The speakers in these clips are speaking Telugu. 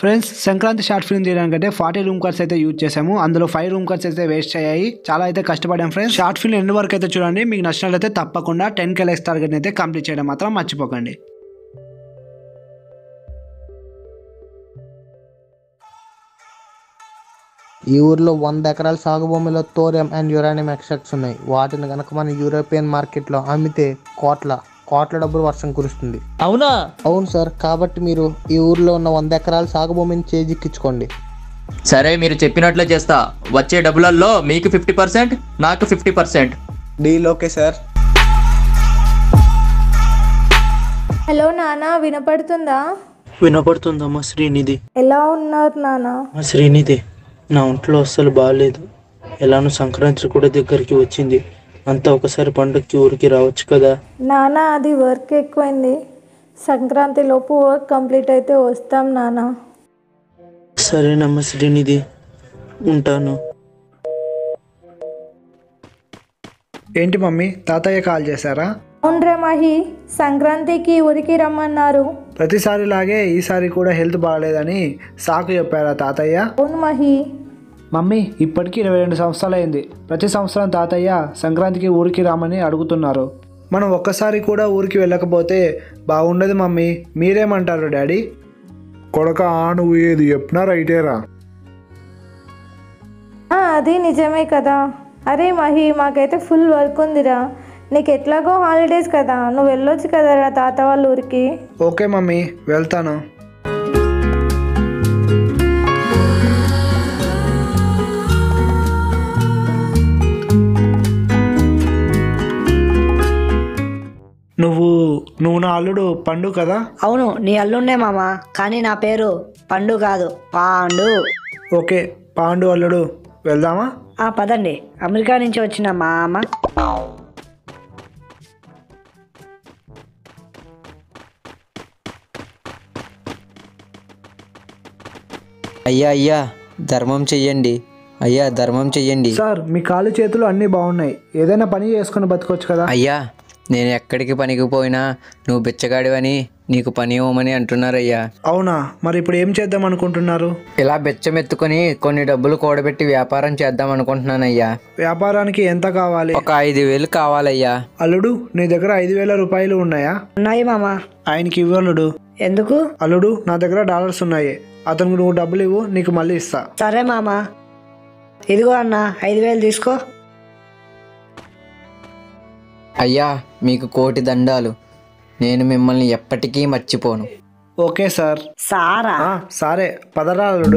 ఫ్రెండ్స్ సంక్రాంతి షార్ట్ ఫిల్మ్ తీయడానికంటే ఫార్టీ రూమ్ కార్డ్స్ అయితే యూజ్ చేసాము అందులో ఫైవ్ రూమ్ కార్డ్స్ అయితే వేస్ట్ అయ్యాయి చాలా అయితే కష్టపడాం ఫ్రెండ్స్ షార్ట్ ఫిల్మ్ ఎన్ని వరకు అయితే చూడండి మీకు నచ్చినట్లయితే తప్పకుండా టెన్ కే లైక్స్ టార్గెట్ అయితే కంప్లీట్ చేయడం మాత్రం మర్చిపోకండి ఈ ఊర్లో వంద ఎకరాల సాగు భూమిలో థోరియం అండ్ యురానియం ఎక్స్ట్రాక్ట్స్ ఉన్నాయి వాటిని కనుక మన యూరోపియన్ మార్కెట్లో అమ్మితే కోట్ల కోట్ల డబ్బులు వర్షం కురుస్తుంది అవునా అవును సార్ కాబట్టి మీరు ఈ ఊర్లో ఉన్న వంద ఎకరాల సాగు భూమిని చేజిక్కించుకోండి సరే మీరు చెప్పినట్లే చేస్తా వచ్చే డబ్బులలో మీకు ఫిఫ్టీ పర్సెంట్ నాకు fifty percent deal okay sir hello నాన్న వినపడుతుందా వినపడుతుందమ్మా శ్రీనిధి ఎలా ఉన్నారు నాన్న మా శ్రీనిధి నా ఒంట్లో అస్సలు బాగాలేదు ఎలానో సంక్రాంతి కూడా దగ్గరికి వచ్చింది అంతా ఒకసారి పండగకి ఊరికి రావచ్చు కదా నాన్న అది వర్క్ ఎక్కువైంది సంక్రాంతి లోపు వర్క్ కంప్లీట్ అయితే వస్తాం నాన్న సరేనమ్మా శ్రీనిధి ఉంటాను ఏంటి మమ్మీ తాతయ్య కాల్ చేశారా అవునరే మహి సంక్రాంతికి ఊరికి రమ్మన్నారు ప్రతిసారి లాగే ఈసారి కూడా హెల్త్ బాగాలేదని సాకు చెప్పారా తాతయ్య అవును మహి మమ్మీ ఇప్పటికీ ఇరవై రెండు సంవత్సరాలు అయింది ప్రతి సంవత్సరం తాతయ్య సంక్రాంతికి ఊరికి రామని అడుగుతున్నారు మనం ఒక్కసారి కూడా ఊరికి వెళ్ళకపోతే బాగుండదు మమ్మీ మీరేమంటారు డాడీ కొడక ఆ నువ్వు ఏది చెప్పినా రైటేరా ఆ, అది నిజమే కదా అరే మహి మాకైతే ఫుల్ వర్క్ ఉందిరా నీకు ఎట్లాగో హాలిడేస్ కదా నువ్వు వెళ్ళొచ్చు కదరా తాత వాళ్ళ ఊరికి ఓకే మమ్మీ వెళ్తాను నువ్వు నువ్వు నా అల్లుడు పండు కదా అవును నీ అల్లుండే మామ కానీ నా పేరు పండు కాదు పాండు ఓకే పాండు అల్లుడు వెళ్దామా ఆ పదండి అమెరికా నుంచి వచ్చిన మామ అయ్యా అయ్యా ధర్మం చెయ్యండి అయ్యా ధర్మం చెయ్యండి సార్ మీ కాలు చేతులు అన్నీ బాగున్నాయి ఏదైనా పని చేసుకుని బతకొచ్చు కదా అయ్యా నేను ఎక్కడికి పనికి పోయినా నువ్వు బిచ్చగాడివని నీకు పని ఇవ్వమని అంటున్నారయ్యా అవునా మరి ఇప్పుడు ఏం చేద్దాం అనుకుంటున్నారు ఇలా బిచ్చమెత్తుకొని కొన్ని డబ్బులు కూడబెట్టి వ్యాపారం చేద్దాం అనుకుంటున్నానయ్యా వ్యాపారానికి ఎంత కావాలి ఒక ఐదు వేలు కావాలయ్యా అల్లుడు నీ దగ్గర ఐదు వేల రూపాయలు ఉన్నాయా ఉన్నాయి మామ ఆయనకి ఇవ్వు అల్లుడు ఎందుకు అల్లుడు నా దగ్గర డాలర్స్ ఉన్నాయి అతనికి నువ్వు డబ్బులు ఇవ్వు నీకు మళ్ళీ ఇస్తా సరే మామ ఇదిగో అన్న ఐదు వేలు తీసుకో అయ్యా మీకు కోటి దండాలు నేను మిమ్మల్ని ఎప్పటికీ మర్చిపోను ఓకే సార్ సారా ఆ, సరే పదరా అల్లుడు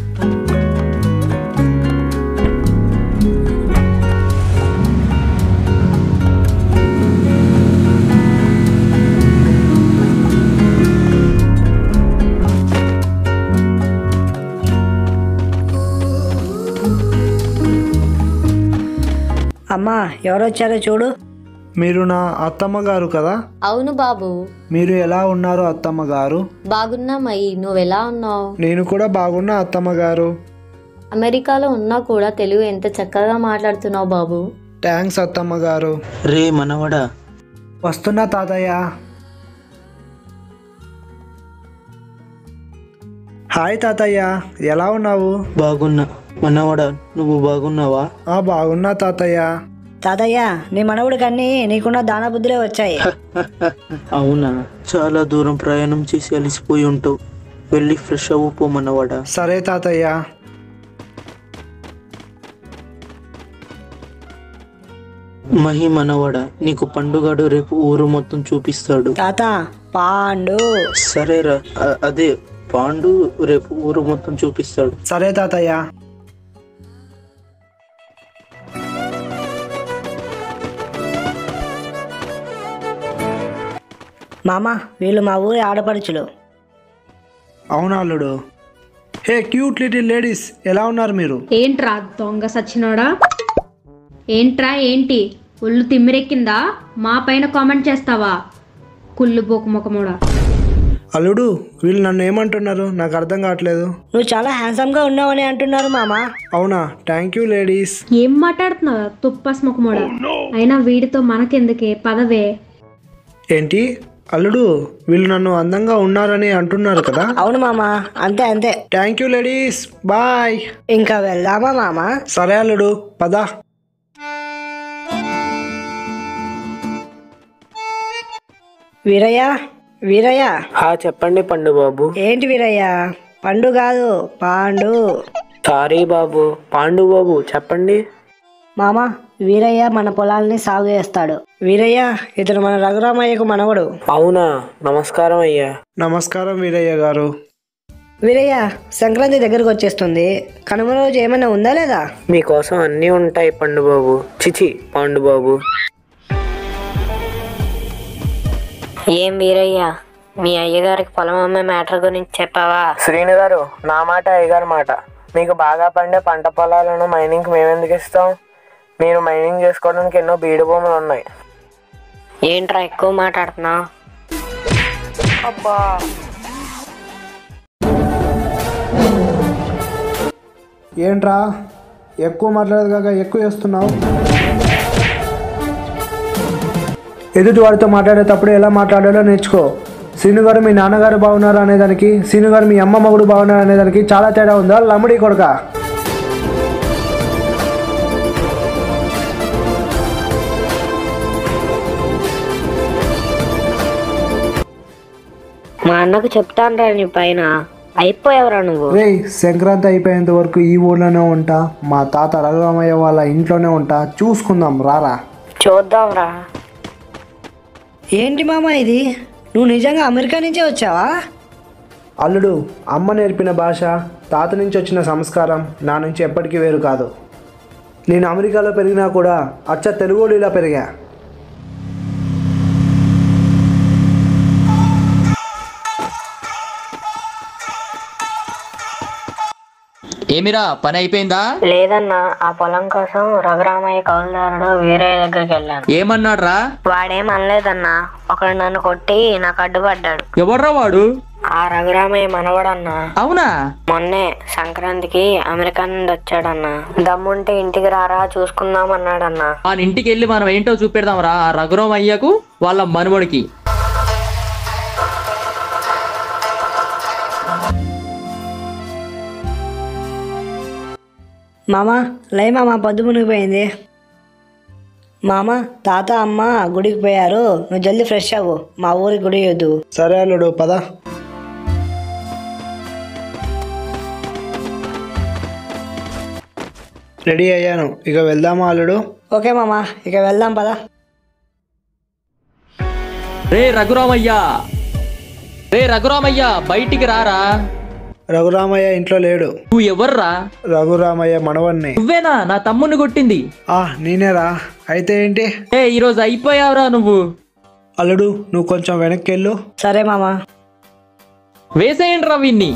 అమ్మా ఎవరు వచ్చారో చూడు మీరు నా అత్తమ్మ గారు కదా అవును బాబు మీరు ఎలా ఉన్నారు అత్తమ్మ గారు బాగున్నామయ్యి నువ్వెలా ఉన్నావు నేను కూడా బాగున్నా అత్తమ్మ గారు అమెరికాలో ఉన్నా కూడా తెలుగు ఎంత చక్కగా మాట్లాడుతున్నావు బాబు థ్యాంక్స్ అత్తమ్మ గారు రే మనవడా వస్తున్నా తాతయ్య హాయ్ తాతయ్య ఎలా ఉన్నావు బాగున్నా మనవడా నువ్వు బాగున్నావా ఆ బాగున్నా తాతయ్య తాతయ్య నీ మనవుడికి అన్నీ నీకున్న దాన బుద్ధులే వచ్చాయి అవునా చాలా దూరం ప్రయాణం చేసి అలసిపోయి ఉంటావు వెళ్ళి ఫ్రెష్ అవ్వు పో మనవాడా సరే తాతయ్య మహి మనవాడా నీకు పండుగాడు రేపు ఊరు మొత్తం చూపిస్తాడు తాత పాండు సరేరా అ- అదే పాండు రేపు ఊరు మొత్తం చూపిస్తాడు సరే తాతయ్య మామ వీళ్ళు మా ఊరి ఆడపడుచులు అవునా అల్లుడు హే క్యూట్ లిటిల్ లేడీస్ ఎలా ఉన్నారు మీరు ఏంట్రా దొంగ సచ్చినోడా ఏంట్రా ఏంటి ఒళ్ళు తిమ్మిరెక్కిందా మా పైన కామెంట్ చేస్తావా కుళ్ళు బోకు ముఖముడా అల్లుడు వీళ్ళు నన్ను ఏమంటున్నారు నాకు అర్థం కావట్లేదు నువ్వు చాలా హ్యాండ్సమ్ గా ఉన్నావని అంటున్నారు మామ అవునా థ్యాంక్ యూ లేడీస్ ఏం మాట్లాడుతున్నావు తుప్పస్ ముఖముడా అయినా వీడితో మనకెందుకే పదవే ఏంటి అల్లుడు వీళ్ళు నన్ను అందంగా ఉన్నారని అంటున్నారు కదా అవును మామ అంతే అంతే థ్యాంక్ యూ లేడీస్ బాయ్ ఇంకా వెళ్దామా మామ సరే అల్లుడు పదా వీరయ్య వీరయ్య ఆ చెప్పండి పండు బాబు ఏంటి వీరయ్య పండు కాదు పాండు సారీ బాబు పాండు బాబు చెప్పండి మామ వీరయ్య మన పొలాల్ని సాగు చేస్తాడు వీరయ్య ఇతడు మన రఘురామయ్యకు మనవడు అవునా నమస్కారం అయ్యా నమస్కారం వీరయ్య గారు వీరయ్య సంక్రాంతి దగ్గరకు వచ్చేస్తుంది కనుమ రోజు ఏమైనా ఉందా లేదా మీకోసం అన్నీ ఉంటాయి పండు బాబు చిచి పాండు బాబు ఏం వీరయ్య మీ అయ్యగారికి పొలం అమ్మే మ్యాటర్ గురించి చెప్పావా శ్రీను గారు నా మాట అయ్యగారి మాట మీకు బాగా పండే పంట పొలాలను మైనింగ్కి మేమెందుకు ఇస్తాం మీరు మైనింగ్ చేసుకోవడానికి ఎన్నో బీడు భూములు ఉన్నాయి ఏంట్రా ఎక్కువ మాట్లాడుతున్నావు ఏంట్రా ఎక్కువ మాట్లాడదు కాక ఎక్కువ చేస్తున్నావు ఎదుటి వాడితో మాట్లాడేటప్పుడు ఎలా మాట్లాడాలో నేర్చుకో సీను గారు మీ నాన్నగారు బాగున్నారు అనేదానికి సీను గారు మీ అమ్మ మగుడు బాగున్నారు అనేదానికి చాలా తేడా ఉందా లమ్మడి కొడుక మా అన్నకు చెప్తానురా నీ పైన అయిపోయావురా నువ్వు రే సంక్రాంతి అయిపోయేంత వరకు ఈ ఊళ్ళోనే ఉంటా మా తాత రఘురామయ్య వాళ్ళ ఇంట్లోనే ఉంటా చూసుకుందాం రారా చూద్దాంరా ఏంటి మామ ఇది నువ్వు నిజంగా అమెరికా నుంచే వచ్చావా అల్లుడు అమ్మ నేర్పిన భాష తాత నుంచి వచ్చిన సంస్కారం నా నుంచి ఎప్పటికీ వేరు కాదు నేను అమెరికాలో పెరిగినా కూడా అచ్చ తెలుగులో ఇలా పెరిగా ఏమిరా పని అయిపోయిందా లేదన్నా ఆ పొలం కోసం రఘురామయ్య కౌలుదారుడు వీరయ్య దగ్గరికి వెళ్ళాను ఏమన్నాడ్రా వాడేం అనలేదన్నా ఒకడు నన్ను కొట్టి నాకు అడ్డుపడ్డాడు ఎవర్రా వాడు ఆ రఘురామయ్య మనవడన్నా అవునా మొన్నే సంక్రాంతికి అమెరికా నుండి వచ్చాడన్నా దమ్ముంటే ఇంటికి రారా చూసుకుందాం అన్నాడన్నా ఆ ఇంటికి వెళ్ళి మనం ఏంటో చూపెడదాం రా ఆ రఘురాం అయ్యకు వాళ్ళ మనుమడికి మామ లే మామ పొద్దు మునిగిపోయింది మామ తాత అమ్మ గుడికి పోయారు నువ్వు జల్దీ ఫ్రెష్ అవ్వు మా ఊరి గుడి వద్దు సరే అల్లుడు పద రెడీ అయ్యాను ఇక వెళ్దామా అల్లుడు ఓకే మామ ఇక వెళ్దాం పదా రే రఘురామయ్య రే రఘురామయ్య బయటికి రారా రఘురామయ్య ఇంట్లో లేడు నువ్వు ఎవర్రా రఘురామయ్య మనవన్ని నువ్వేనా నా తమ్ముని కొట్టింది ఆ నేనేరా అయితే ఏంటి ఏ ఈరోజు అయిపోయావురా నువ్వు అల్లుడు నువ్వు కొంచెం వెనక్కి వెళ్ళు సరే మామ వేసేయండి రా వీన్ని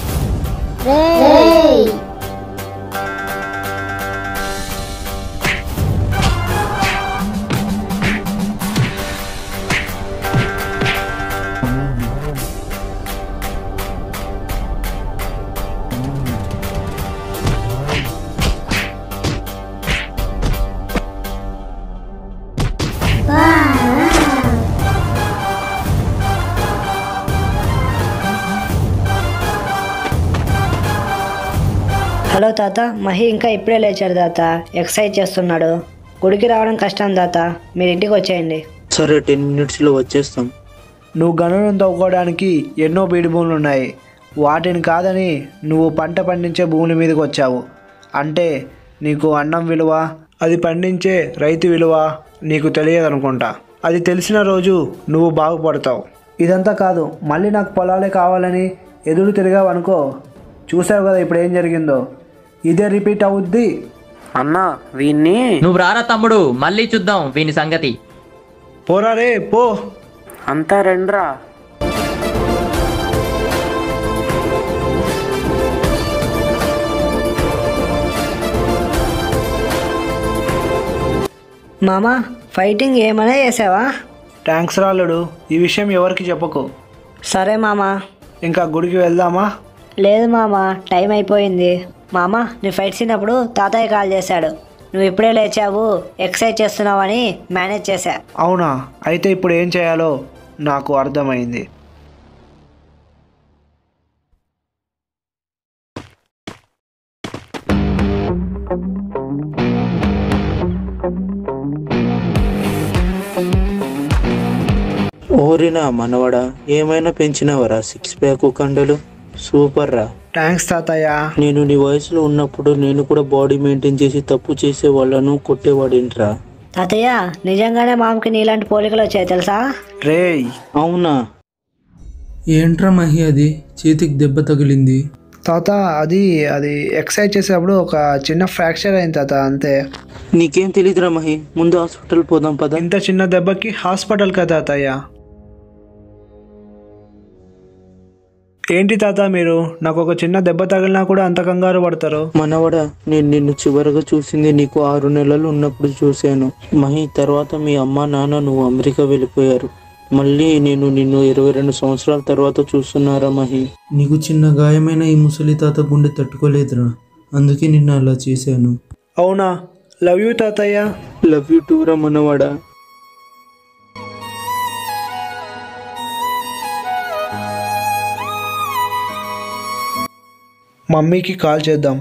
హలో తాత మహి ఇంకా ఇప్పుడే లేచాడు తాత ఎక్సర్సైజ్ చేస్తున్నాడు గుడికి రావడం కష్టం తాత మీరు ఇంటికి వచ్చేయండి సరే టెన్ మినిట్స్లో వచ్చేస్తాం నువ్వు గనులను తవ్వుకోవడానికి ఎన్నో బీడు భూములు ఉన్నాయి వాటిని కాదని నువ్వు పంట పండించే భూముల మీదకి వచ్చావు అంటే నీకు అన్నం విలువ అది పండించే రైతు విలువ నీకు తెలియదు అనుకుంటా అది తెలిసిన రోజు నువ్వు బాగుపడతావు ఇదంతా కాదు మళ్ళీ నాకు పొలాలే కావాలని ఎదురు తిరిగావు అనుకో చూసావు కదా ఇప్పుడు ఏం జరిగిందో ఇదే రిపీట్ అవుద్ది అన్నా వీన్ని నువ్వు రారా తమ్ముడు మళ్ళీ చూద్దాం వీని సంగతి పోరా రే పో అంతా రండ్రా మామ ఫైటింగ్ ఏమైనా చేసావా థ్యాంక్స్ రాలుడు ఈ విషయం ఎవరికి చెప్పకు సరే మామ ఇంకా గుడికి వెళ్దామా లేదు మామ టైం అయిపోయింది మామ నీ ఫైట్ సీనప్పుడు తాతయ్య కాల్ చేశాడు నువ్వు ఇప్పుడే లేచావు ఎక్సర్సైజ్ చేస్తున్నావని మేనేజ్ చేశా అవునా అయితే ఇప్పుడు ఏం చేయాలో నాకు అర్థమైంది ఓరినా మనవడా ఏమైనా పెంచినవరా సిక్స్ ప్యాక్ కండలు సూపర్ రా థ్యాంక్స్ తాతయ్య నేను నీ వయసులో ఉన్నప్పుడు నేను కూడా బాడీ మెయింటైన్ చేసి తప్పు చేసే వాళ్ళను కొట్టేవాడేంట్రా తాతయ్య నిజంగానే మామకి నీలాంటి పోలికలు వచ్చాయి తెలుసా రేయ్ అవునా ఏంట్రా మహి అది చేతికి దెబ్బ తగిలింది తాత అది అది ఎక్సర్సైజ్ చేసేటప్పుడు ఒక చిన్న ఫ్రాక్చర్ అయింది తాత అంతే నీకేం తెలియదురా మహి ముందు హాస్పిటల్ పోదాం పద ఇంత చిన్న దెబ్బకి హాస్పిటల్ కదా తాతయ్య ఏంటి తాత మీరు నాకు ఒక చిన్న దెబ్బ తగిలినా కూడా అంత కంగారు పడతారు మనవడా నేను నిన్ను చివరగా చూసింది నీకు ఆరు నెలలు ఉన్నప్పుడు చూశాను మహి తర్వాత మీ అమ్మ నాన్న నువ్వు అమెరికా వెళ్ళిపోయారు మళ్ళీ నేను నిన్ను ఇరవై రెండు సంవత్సరాల తర్వాత చూస్తున్నారా మహి నీకు చిన్న గాయమైన ఈ ముసలి తాత గుండె తట్టుకోలేదురా అందుకే నిన్ను అలా చేశాను అవునా లవ్ యూ తాతయ్య లవ్ యూ టూ రా మనవాడా మమ్మీకి కాల్ చేద్దాం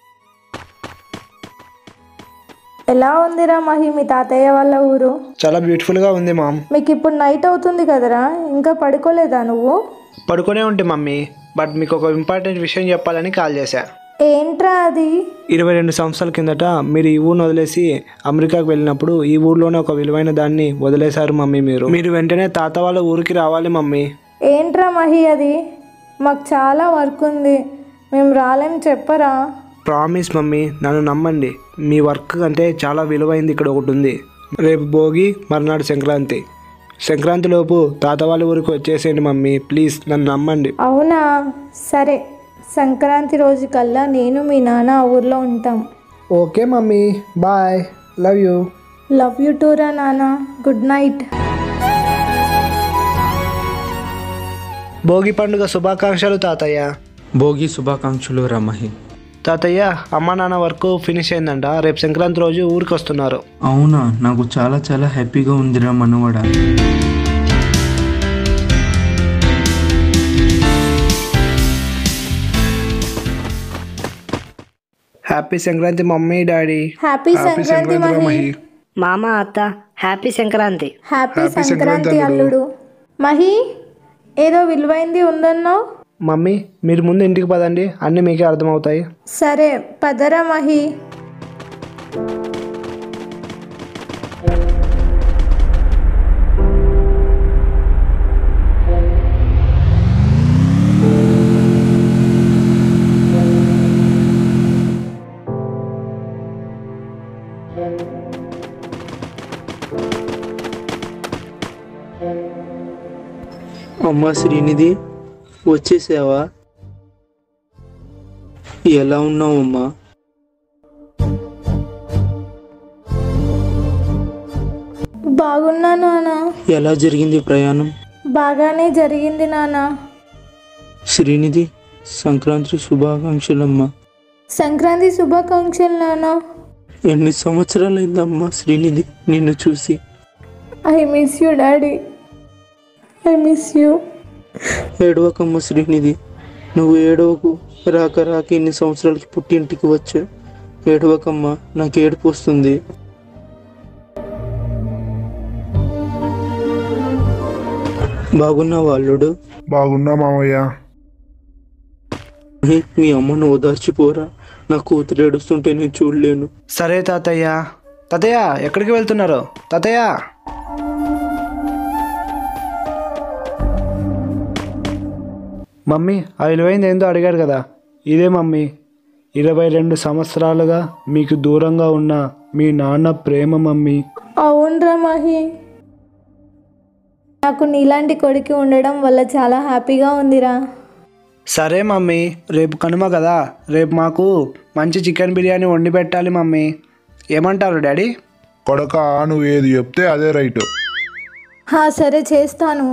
ఎలా ఉందిరా మహి మీ తాతయ్య వాళ్ళ ఊరు చాలా బ్యూటిఫుల్గా ఉంది మామ్ మీకు ఇప్పుడు నైట్ అవుతుంది కదరా ఇంకా పడుకోలేదా నువ్వు పడుకునే ఉంటే మమ్మీ బట్ మీకు ఒక ఇంపార్టెంట్ విషయం చెప్పాలని కాల్ చేశా ఏంట్రా అది ఇరవై రెండు సంవత్సరాల కిందట మీరు ఈ ఊరిని వదిలేసి అమెరికాకు వెళ్ళినప్పుడు ఈ ఊర్లోనే ఒక విలువైన దాన్ని వదిలేశారు మమ్మీ మీరు మీరు వెంటనే తాత వాళ్ళ ఊరికి రావాలి మమ్మీ ఏంట్రా మహి అది మాకు చాలా వర్క్ ఉంది మేము రాలేం చెప్పరా ప్రామిస్ మమ్మీ నన్ను నమ్మండి మీ వర్క్ అంటే చాలా విలువైంది ఇక్కడ ఒకటి ఉంది రేపు భోగి మర్నాడు సంక్రాంతి సంక్రాంతి లోపు తాత వాళ్ళ ఊరికి వచ్చేసేయండి మమ్మీ ప్లీజ్ నన్ను నమ్మండి అవునా సరే సంక్రాంతి రోజు కల్లా నేను మీ నాన్న ఆ ఊర్లో ఉంటాం okay mummy bye love you love you టూరా నాన్న గుడ్ నైట్ భోగి పండుగ శుభాకాంక్షలు తాతయ్య భోగి శుభాకాంక్షలు రా మహి తాతయ్య అమ్మ నాన్న వర్క్ ఫినిష్ అయిందంట రేపు సంక్రాంతి రోజు ఊరికి వస్తున్నారు అవునా నాకు చాలా చాలా హ్యాపీగా ఉందిరా మనవడా happy Sankranti mummy daddy happy Sankranti Mahi మామ అత్త హ్యాపీ సంక్రాంతి హ్యాపీ సంక్రాంతి అల్లుడు మహి ఏదో విలువైంది ఉందన్నావు మమ్మీ మీరు ముందు ఇంటికి పదండి అన్నీ మీకే అర్థమవుతాయి సరే పదరా మహి అమ్మా శ్రీనిధి వచ్చేసావా ఎలా ఉన్నావు అమ్మా బాగున్నా నాన్న ఎలా జరిగింది ప్రయాణం బాగానే జరిగింది నాన్న శ్రీనిధి సంక్రాంతి శుభాకాంక్షలమ్మా సంక్రాంతి శుభాకాంక్షలు నాన్న ఎన్ని సంవత్సరాలైందమ్మా శ్రీనిధి నిన్ను చూసి I miss you daddy I miss you ఏడవకమ్మ శ్రీనిధి నువ్వు ఏడవకు రాక రాక ఇన్ని సంవత్సరాలకి పుట్టింటికి వచ్చా ఏడవకమ్మా నాకు ఏడుపు వస్తుంది బాగున్నావా అల్లుడు బాగున్నా మామయ్య హే, మీ అమ్మను ఓదార్చిపోరా నా కూతురు ఏడుస్తుంటే నేను చూడలేను సరే తాతయ్య తాతయ్య ఎక్కడికి వెళ్తున్నారు తాతయ్య మమ్మీ ఆ విలువైంది ఏందో అడిగారు కదా ఇదే మమ్మీ ఇరవై రెండు సంవత్సరాలుగా మీకు దూరంగా ఉన్న మీ నాన్న ప్రేమ మమ్మీ అవునరా మహి నాకు నీలాంటి కొడుకు ఉండడం వల్ల చాలా హ్యాపీగా ఉందిరా సరే మమ్మీ రేపు కనుమ కదా రేపు మాకు మంచి చికెన్ బిర్యానీ వండి పెట్టాలి మమ్మీ ఏమంటారు డాడీ కొడక నువ్వు ఏది చెప్తే అదే రైట్ హా సరే చేస్తాను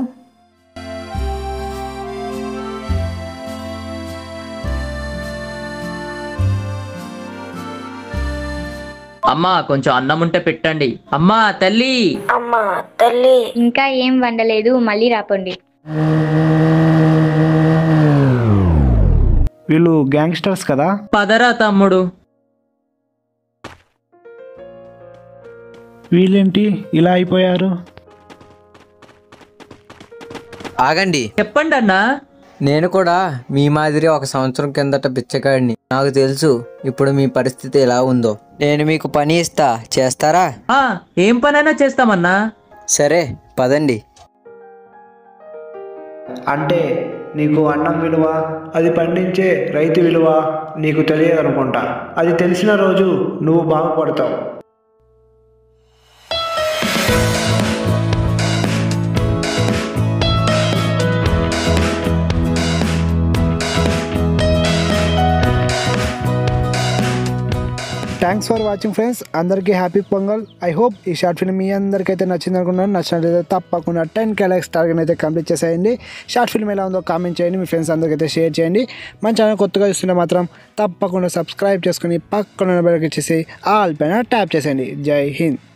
అమ్మా కొంచెం అన్నం ఉంటే పెట్టండి అమ్మా తల్లి అమ్మా తల్లి ఇంకా ఏం వండలేదు మళ్ళీ రాపండి వీళ్ళు గ్యాంగ్స్టర్స్ కదా పదరా తమ్ముడు వీళ్ళేంటి ఇలా అయిపోయారు ఆగండి చెప్పండి అన్నా నేను కూడా మీ మాదిరి ఒక సంవత్సరం కిందట బిచ్చగాడిని నాకు తెలుసు ఇప్పుడు మీ పరిస్థితి ఎలా ఉందో నేను మీకు పని ఇస్తా చేస్తారా ఆ, ఏం పనైనా చేస్తామన్నా సరే పదండి అంటే నీకు అన్నం విలువ అది పండించే రైతు విలువ నీకు తెలియదు అనుకుంటా అది తెలిసిన రోజు నువ్వు బాగుపడతావు థ్యాంక్స్ ఫర్ వాచింగ్ ఫ్రెండ్స్ అందరికీ హ్యాపీ పొంగల్ ఐ హోప్ ఈ షార్ట్ ఫిల్మ్ మీ అందరికైతే నచ్చింది అనుకున్నాను నచ్చినట్లయితే తప్పకుండా టెన్ కెలాక్స్ టార్గెట్ అయితే కంప్లీట్ చేసేయండి షార్ట్ ఫిల్మ్ ఎలా ఉందో కామెంట్ చేయండి మీ ఫ్రెండ్స్ అందరికైతే షేర్ చేయండి మన ఛానల్ కొత్తగా చూస్తుంటే మాత్రం తప్పకుండా సబ్స్క్రైబ్ చేసుకుని పక్కన బెల్కి ఇచ్చేసి ఆల్ పైన ట్యాప్ చేసేయండి జై హింద్